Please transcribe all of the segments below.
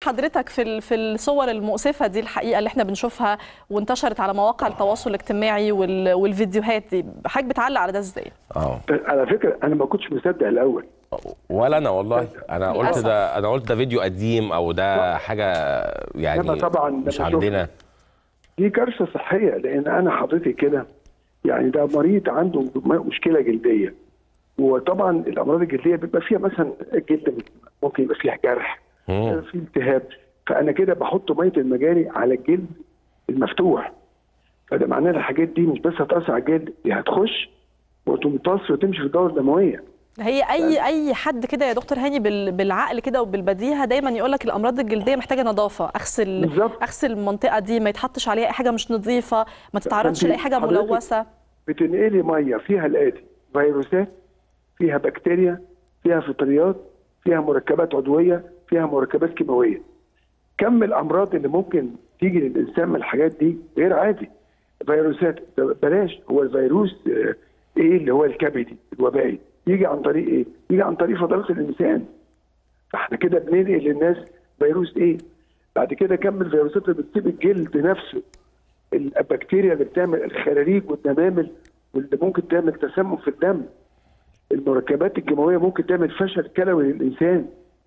حضرتك في ال- في الصور المؤسفه دي الحقيقه اللي احنا بنشوفها وانتشرت على مواقع التواصل الاجتماعي وال- والفيديوهات دي حضرتك بتعلق على ده ازاي اه على فكره انا ما كنتش مصدق الاول ولا انا والله انا قلت للأسف. ده انا قلت ده فيديو قديم او ده حاجه يعني لما طبعاً لما مش شفت- عندنا دي كارثه صحيه لان انا حضرتك كده يعني ده مريض عنده م- مشكله جلديه وطبعا الامراض الجلديه بيبقى فيها مثلا الجلد ممكن يبقى فيها جرح مم. في التهاب فانا كده بحط ميه المجاري على الجلد المفتوح فده معناه الحاجات دي مش بس هتاثر على الجلد دي هتخش وتمتص وتمشي في الدوره الدمويه هي اي اي حد كده يا دكتور هاني بال- بالعقل كده وبالبديهه دايما يقول لك الامراض الجلديه محتاجه نظافه اغسل بالظبط. اغسل المنطقه دي ما يتحطش عليها اي حاجه مش نظيفه ما تتعرضش فأنت لاي حاجه حضرتك ملوثه بتنقلي ميه فيها الاتي فيروسات فيها بكتيريا فيها فطريات فيها مركبات عضويه فيها مركبات كيماويه كم الامراض اللي ممكن تيجي للانسان من الحاجات دي غير عادي فيروسات بلاش هو الفيروس آه، ايه اللي هو الكبدي الوبائي يجي عن طريق ايه؟ يجي عن طريق فضلات الانسان فاحنا كده بننقل للناس فيروس ايه؟ بعد كده كم الفيروسات اللي بتصيب الجلد نفسه البكتيريا اللي بتعمل الخراريج والدمامل واللي ممكن تعمل تسمم في الدم المركبات الكيماويه ممكن تعمل فشل كلوي للانسان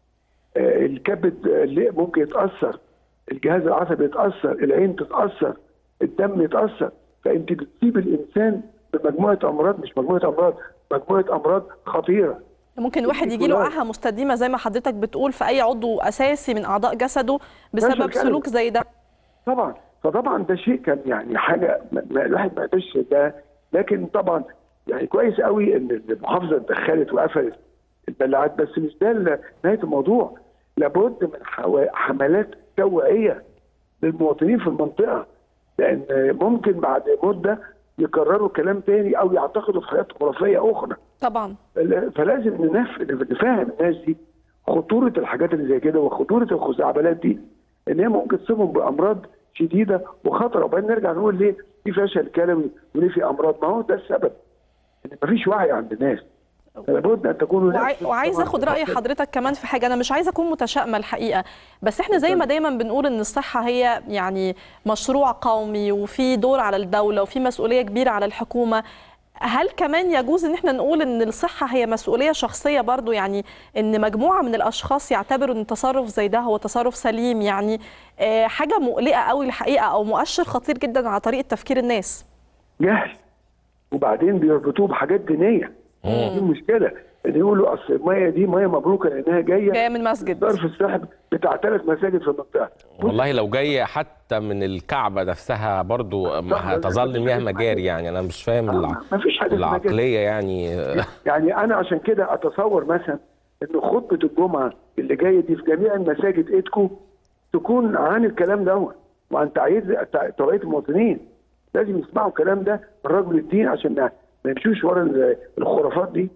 آه، الكبد آه، اللي ممكن يتاثر الجهاز العصبي يتاثر العين تتاثر الدم يتاثر فانت بتصيب الانسان بمجموعه امراض مش مجموعه امراض مجموعه امراض خطيره ممكن واحد يجي له عاهه مستديمه زي ما حضرتك بتقول في اي عضو اساسي من اعضاء جسده بسبب كلوي. سلوك زي ده طبعا فطبعا ده شيء كان يعني حاجه ما- ما- الواحد ما قدرش ده لكن طبعا يعني كويس قوي ان المحافظه اتدخلت وقفلت البلاعات بس مش ده ال- نهايه الموضوع لابد من حوا- حملات توعيه للمواطنين في المنطقه لان ممكن بعد مده يكرروا كلام تاني او يعتقدوا في حاجات خرافيه اخرى طبعا فل- فلازم ننف- نفهم الناس دي خطوره الحاجات اللي زي كده وخطوره الخزعبلات دي ان هي ممكن تصيبهم بامراض شديده وخطره وبعدين نرجع نقول ليه في فشل كلوي وليه في امراض ما هو ده السبب ان مفيش وعي عند الناس لابد ان تكونوا وعاي... وعايز اخد راي حضرتك كمان في حاجه انا مش عايزه اكون متشائمه الحقيقه بس احنا زي ما دايما بنقول ان الصحه هي يعني مشروع قومي وفي دور على الدوله وفي مسؤوليه كبيره على الحكومه هل كمان يجوز ان احنا نقول ان الصحه هي مسؤوليه شخصيه برضو يعني ان مجموعه من الاشخاص يعتبروا ان تصرف زي ده هو تصرف سليم يعني آه، حاجه مقلقه قوي الحقيقه او مؤشر خطير جدا على طريقه تفكير الناس جهل وبعدين بيربطوه بحاجات دينيه دي مشكله ان يقولوا اصل الميه دي ميه مبروكه لانها جايه جايه من مسجد ظرف السحب بتاع ثلاث مساجد في المنطقه والله لو جاي حتى من الكعبه نفسها برضو ما هتظل مياه مجاري يعني انا مش فاهم الع... ما فيش حاجه اسمها كده. العقليه يعني يعني انا عشان كده اتصور مثلا ان خطبه الجمعه اللي جايه دي في جميع المساجد ايدكو تكون عن الكلام دوت وعن تعييد تع- توعيه المواطنين لازم يسمعوا الكلام ده من رجل الدين عشان ما ما يمشوش ورا ال- الخرافات دي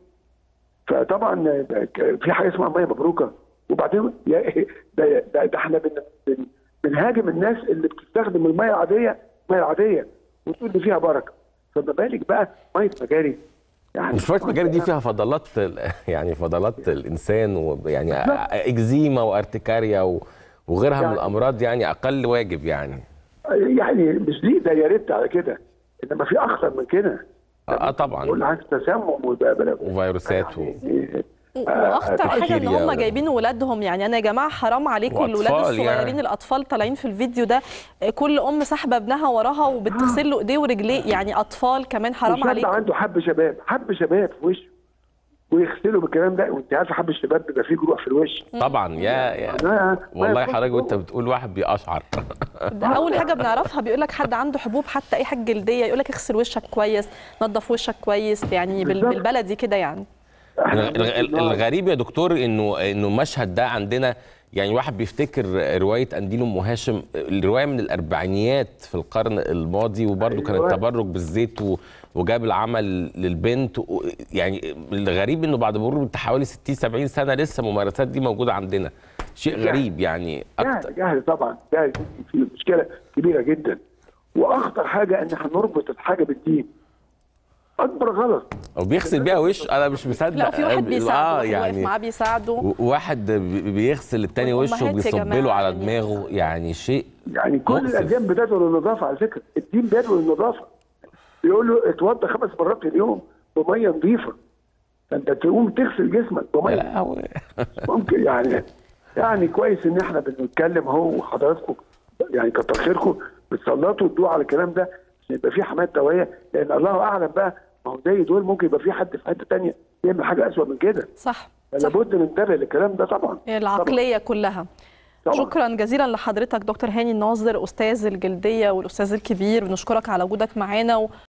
فطبعا في حاجه اسمها ميه مبروكه وبعدين يا- ده, ده, ده احنا بن بن بنهاجم الناس اللي بتستخدم الميه العاديه الميه العاديه وتقول ان فيها بركه فما بالك بقى ميه مجاري يعني مش فاكر مجاري دي فيها فضلات ال- يعني فضلات الانسان ويعني اكزيما وارتكاريا و- وغيرها من يعني- الامراض يعني اقل واجب يعني يعني مش دي ده يا ريت على كده انما في اخطر من كده اه طبعا يقول عايز تسمم وبقى وفيروسات و... واخطر حاجه ان بكتيريا هم و- جايبين ولادهم يعني انا يا جماعه حرام عليكم وأطفال الولاد الصغيرين يعني. الاطفال طالعين في الفيديو ده كل ام ساحبه ابنها وراها وبتغسل له ايديه ورجليه يعني اطفال كمان حرام وشاب عليكم عنده حب شباب حب شباب في وشه ويغسلوا بالكلام ده وانت عارف حب الشباب بيبقى فيه جروح في الوش طبعا يا, يا ما- والله ما حضرتك وانت يخش بتقول واحد بيقشعر ده اول حاجه بنعرفها بيقول لك حد عنده حبوب حتى اي حاجه جلديه يقول لك اغسل وشك كويس نظف وشك كويس يعني بال- بالظبط. بالبلدي كده يعني إحنا الغ- الغ- الغريب يا دكتور انه انه المشهد ده عندنا يعني واحد بيفتكر روايه قنديل ام هاشم الروايه من الاربعينيات في القرن الماضي وبرده كان أيوة. التبرج بالزيت و- وجاب العمل للبنت و- يعني الغريب انه بعد مرور حوالي 60 70 سنه لسه الممارسات دي موجوده عندنا شيء جهل. غريب يعني أكتر. جهل جهل طبعا ده في مشكله كبيره جدا واخطر حاجه ان احنا نربط الحاجه بالدين اكبر غلط وبيغسل بيها وشه انا مش مصدق لا في واحد بيساعده اه واحد واقف يعني معاه بيساعده و- واحد بي- بيغسل التاني وشه والأمهات يا وبيصب جماعة له على يعني- دماغه يعني شيء يعني كل مؤسف. الاديان بتدعو للنظافه على فكره الدين بيدعو للنظافه بيقول له اتوضى خمس مرات في اليوم بميه نظيفه فانت تقوم تغسل جسمك يا بميه لهوي. ممكن يعني يعني كويس ان احنا بنتكلم اهو وحضراتكم يعني كتر خيركم بتسلطوا الضوء على الكلام ده عشان يبقى في حمايه توعيه لان الله اعلم بقى ما هو زي دول ممكن يبقى في حد في حته تانية يعمل حاجه اسوء من كده صح فلا صح بد ننتبه للكلام ده طبعا العقليه كلها طبعاً. شكرا جزيلا لحضرتك دكتور هاني الناظر استاذ الجلديه والاستاذ الكبير بنشكرك على وجودك معانا